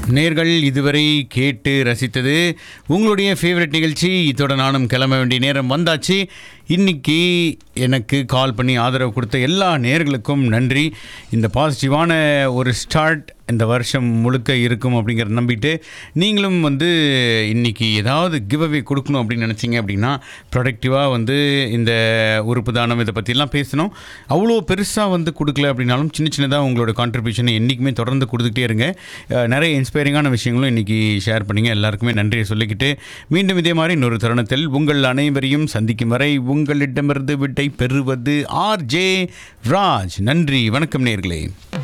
நேர்கள் இதுவரை கேட்டு ரசித்தது உங்களுடைய ஃபேவரட் நிகழ்ச்சி இதோட நானும் கிளம்ப வேண்டிய நேரம் வந்தாச்சு இன்னைக்கு எனக்கு கால் பண்ணி ஆதரவு கொடுத்த எல்லா நேர்களுக்கும் நன்றி இந்த பாசிட்டிவான ஒரு ஸ்டார்ட் இந்த வருஷம் முழுக்க இருக்கும் அப்படிங்கிறத நம்பிட்டு நீங்களும் வந்து இன்னைக்கு ஏதாவது கிவ் அவே கொடுக்கணும் அப்படின்னு நினச்சிங்க அப்படின்னா ப்ரொடக்டிவாக வந்து இந்த உறுப்பு தானம் இதை பற்றிலாம் பேசணும் அவ்வளோ பெருசாக வந்து கொடுக்கல அப்படின்னாலும் சின்ன சின்னதாக உங்களோட கான்ட்ரிபியூஷனை என்றைக்குமே தொடர்ந்து கொடுத்துக்கிட்டே இருங்க அஹ் நிறைய இன்ஸ்பைரிங்கான விஷயங்களும் இன்றைக்கி ஷேர் பண்ணிங்க எல்லாருக்குமே நன்றியை சொல்லிக்கிட்டு மீண்டும் இதே மாதிரி இன்னொரு தருணத்தில் உங்கள் அனைவரையும் சந்திக்கும் வரை உங்களிடமிருந்து விட்டை பெறுவது ஆர் ஜே ராஜ் நன்றி வணக்கம் நேர்களே